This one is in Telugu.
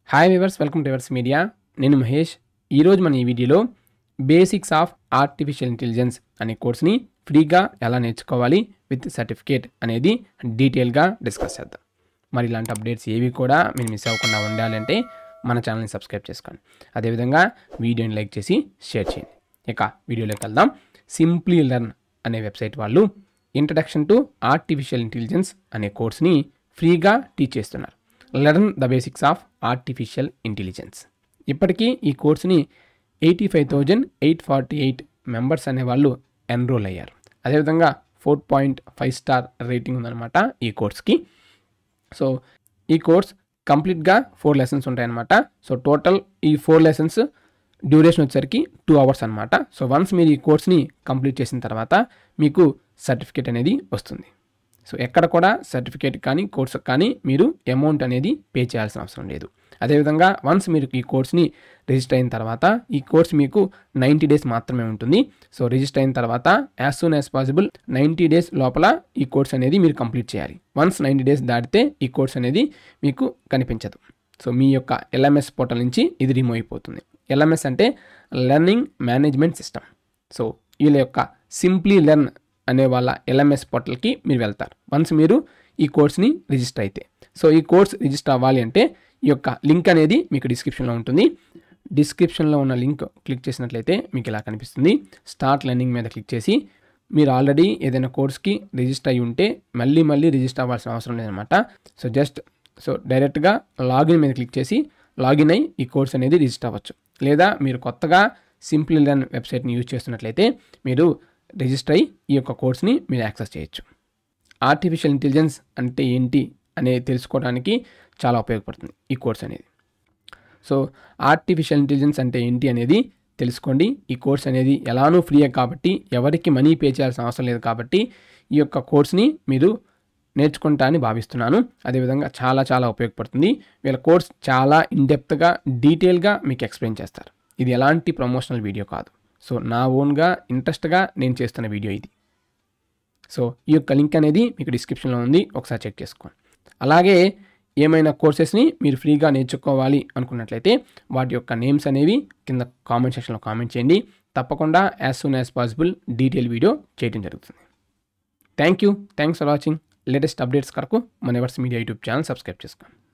hi viewers welcome to viewers media నేను మహేష్ ఈరోజు మన ఈ వీడియోలో బేసిక్స్ ఆఫ్ ఆర్టిఫిషియల్ ఇంటెలిజెన్స్ అనే కోర్స్ని ఫ్రీగా ఎలా నేర్చుకోవాలి విత్ సర్టిఫికేట్ అనేది డీటెయిల్గా డిస్కస్ చేద్దాం మరి ఇలాంటి అప్డేట్స్ ఏవి కూడా మీరు మిస్ అవ్వకుండా ఉండాలంటే మన ఛానల్ని సబ్స్క్రైబ్ చేసుకోండి అదేవిధంగా వీడియోని లైక్ చేసి షేర్ చేయండి ఇక వీడియోలోకి వెళ్దాం సింప్లీ లెర్న్ అనే వెబ్సైట్ వాళ్ళు ఇంట్రడక్షన్ టు ఆర్టిఫిషియల్ ఇంటెలిజెన్స్ అనే కోర్స్ని ఫ్రీగా టీచ్ చేస్తున్నారు learn the basics of artificial intelligence ఇప్పటికీ ఈ కోర్సుని eighty five thousand eight forty eight members అనేవాళ్ళు ఎన్రోల్ అయ్యారు అదేవిధంగా four point five star rating ఉందన్నమాట ఈ కోర్స్కి సో ఈ కోర్స్ కంప్లీట్గా ఫోర్ లెసన్స్ ఉంటాయన్నమాట సో టోటల్ ఈ ఫోర్ లెసన్స్ డ్యూరేషన్ వచ్చేసరికి టూ అవర్స్ అనమాట సో వన్స్ మీరు ఈ కోర్స్ని కంప్లీట్ చేసిన తర్వాత మీకు సర్టిఫికేట్ అనేది వస్తుంది సో ఎక్కడ కూడా సర్టిఫికేట్ కానీ కోర్సు కానీ మీరు అమౌంట్ అనేది పే చేయాల్సిన అవసరం లేదు అదేవిధంగా వన్స్ మీరు ఈ కోర్స్ని రిజిస్టర్ అయిన తర్వాత ఈ కోర్స్ మీకు నైంటీ డేస్ మాత్రమే ఉంటుంది సో రిజిస్టర్ అయిన తర్వాత as soon as possible ninety days లోపల ఈ కోర్స్ అనేది మీరు కంప్లీట్ చేయాలి వన్స్ నైంటీ డేస్ దాటితే ఈ కోర్స్ అనేది మీకు కనిపించదు సో మీ యొక్క ఎల్ఎంఎస్ పోర్టల్ నుంచి ఇది రిమూవ్ అయిపోతుంది ఎల్ఎంఎస్ అంటే లెర్నింగ్ మేనేజ్మెంట్ సిస్టమ్ సో వీళ్ళ యొక్క సింప్లీ లెర్న్ అనే వాళ్ళ ఎల్ఎంఎస్ పోర్టల్కి మీరు వెళ్తారు వన్స్ మీరు ఈ కోర్స్ని రిజిస్టర్ అయితే సో ఈ కోర్స్ రిజిస్టర్ అవ్వాలి అంటే ఈ యొక్క లింక్ అనేది మీకు డిస్క్రిప్షన్లో ఉంటుంది డిస్క్రిప్షన్లో ఉన్న లింక్ క్లిక్ చేసినట్లయితే మీకు ఇలా కనిపిస్తుంది స్టార్ట్ లెర్నింగ్ మీద క్లిక్ చేసి మీరు ఆల్రెడీ ఏదైనా కోర్స్కి రిజిస్టర్ అయి ఉంటే మళ్ళీ మళ్ళీ రిజిస్టర్ అవ్వాల్సిన అవసరం లేదనమాట సో జస్ట్ సో డైరెక్ట్గా లాగిన్ మీద క్లిక్ చేసి లాగిన్ అయ్యి ఈ కోర్స్ అనేది రిజిస్టర్ అవ్వచ్చు లేదా మీరు కొత్తగా సింపుల్ లెర్న్ వెబ్సైట్ని యూజ్ చేస్తున్నట్లయితే మీరు రిజిస్టర్ అయ్యి ఈ యొక్క కోర్స్ని మీరు యాక్సెస్ చేయొచ్చు ఆర్టిఫిషియల్ ఇంటెలిజెన్స్ అంటే ఏంటి అనేది తెలుసుకోవడానికి చాలా ఉపయోగపడుతుంది ఈ కోర్స్ అనేది సో ఆర్టిఫిషియల్ ఇంటెలిజెన్స్ అంటే ఏంటి అనేది తెలుసుకోండి ఈ కోర్స్ అనేది ఎలానూ ఫ్రీయే కాబట్టి ఎవరికి మనీ పే చేయాల్సిన అవసరం లేదు కాబట్టి ఈ యొక్క కోర్స్ని మీరు నేర్చుకుంటా అని భావిస్తున్నాను అదేవిధంగా చాలా చాలా ఉపయోగపడుతుంది వీళ్ళ కోర్స్ చాలా ఇన్డెప్త్గా డీటెయిల్గా మీకు ఎక్స్ప్లెయిన్ చేస్తారు ఇది ఎలాంటి ప్రమోషనల్ వీడియో కాదు సో నా ఓన్గా ఇంట్రెస్ట్గా నేను చేస్తున్న వీడియో ఇది సో ఈ యొక్క లింక్ అనేది మీకు డిస్క్రిప్షన్లో ఉంది ఒకసారి చెక్ చేసుకోండి అలాగే ఏమైనా కోర్సెస్ని మీరు ఫ్రీగా నేర్చుకోవాలి అనుకున్నట్లయితే వాటి యొక్క నేమ్స్ అనేవి కింద కామెంట్ సెక్షన్లో కామెంట్ చేయండి తప్పకుండా as soon as possible detail video చేయడం జరుగుతుంది thank you thanks for watching latest updates కొరకు మన viewers media YouTube channel subscribe చేసుకోండి